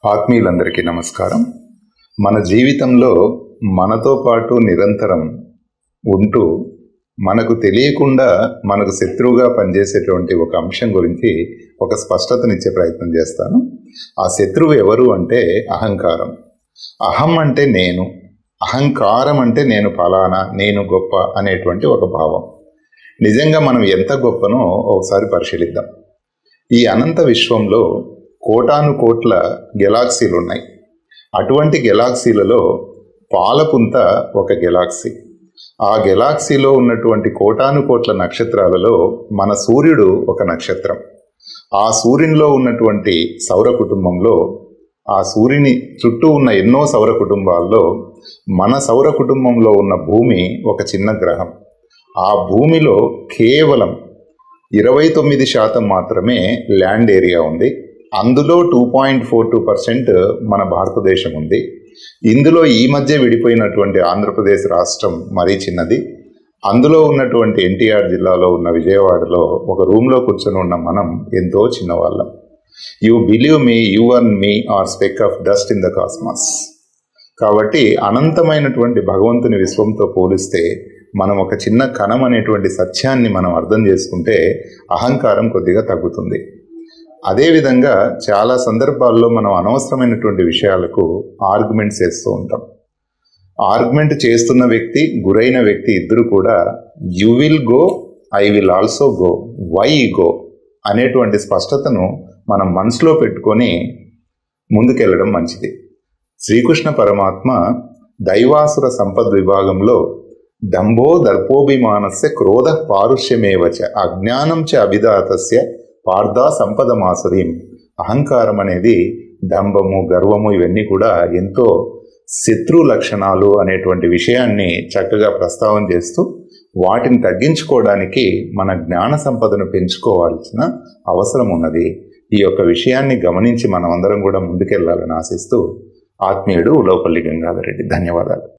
ఆత్మీయులందరికీ నమస్కారం మన జీవితంలో మనతో పాటు నిరంతరం ఉంటూ మనకు తెలియకుండా మనకు శత్రువుగా పనిచేసేటువంటి ఒక అంశం గురించి ఒక స్పష్టతనిచ్చే ప్రయత్నం చేస్తాను ఆ శత్రువు ఎవరు అంటే అహంకారం అహం అంటే నేను అహంకారం అంటే నేను ఫలానా నేను గొప్ప అనేటువంటి ఒక భావం నిజంగా మనం ఎంత గొప్పనో ఒకసారి పరిశీలిద్దాం ఈ అనంత విశ్వంలో కోటాను కోట్ల గెలాక్సీలు ఉన్నాయి అటువంటి గెలాక్సీలలో పాలపుంత ఒక గెలాక్సీ ఆ గెలాక్సీలో ఉన్నటువంటి కోటాను కోట్ల నక్షత్రాలలో మన సూర్యుడు ఒక నక్షత్రం ఆ సూర్యునిలో ఉన్నటువంటి సౌర కుటుంబంలో ఆ సూర్యుని చుట్టూ ఉన్న ఎన్నో సౌర కుటుంబాల్లో మన సౌర కుటుంబంలో ఉన్న భూమి ఒక చిన్న గ్రహం ఆ భూమిలో కేవలం ఇరవై తొమ్మిది శాతం మాత్రమే ల్యాండ్ ఏరియా ఉంది అందులో two point four two percent మన భారతదేశం ఉంది ఇందులో ఈ మధ్య విడిపోయినటువంటి ఆంధ్రప్రదేశ్ రాష్ట్రం మరీ చిన్నది అందులో ఉన్నటువంటి ఎన్టీఆర్ జిల్లాలో ఉన్న విజయవాడలో ఒక రూమ్లో కూర్చొని ఉన్న మనం ఎంతో చిన్నవాళ్ళం you believe me you and me are speck of dust in the cosmos కాబట్టి అనంతమైనటువంటి భగవంతుని విశ్వంతో పోలిస్తే మనం ఒక చిన్న కణం అనేటువంటి సత్యాన్ని మనం అర్థం చేసుకుంటే అహంకారం కొద్దిగా తగ్గుతుంది అదేవిధంగా చాలా సందర్భాల్లో మనం అనవసరమైనటువంటి విషయాలకు ఆర్గ్యుమెంట్స్ చేస్తూ ఉంటాం ఆర్గ్యుమెంట్ చేస్తున్న వ్యక్తి గురైన వ్యక్తి ఇద్దరు కూడా you will go I will also go why go అనేటువంటి స్పష్టతను మనం మనసులో పెట్టుకొని ముందుకెళ్ళడం మంచిది శ్రీకృష్ణ పరమాత్మ దైవాసుర సంపద్ విభాగంలో దంభో దర్పోభిమానస్య క్రోధ పారుష్యమేవచ అజ్ఞానం చ అభిదాతస్య పార్థ సంపదమాసరీం అహంకారం అనేది దంభము గర్వము ఇవన్నీ కూడా ఎంతో శత్రు లక్షణాలు అనేటువంటి విషయాన్ని చక్కగా ప్రస్తావన చేస్తూ వాటిని తగ్గించుకోవడానికి మన జ్ఞాన సంపదను పెంచుకోవాల్సిన అవసరం ఉన్నది ఈ యొక్క విషయాన్ని గమనించి మనం అందరం కూడా ముందుకెళ్లాలని ఆశిస్తూ ఆత్మీయుడు లోపల్లి గంగాధరెడ్డి ధన్యవాదాలు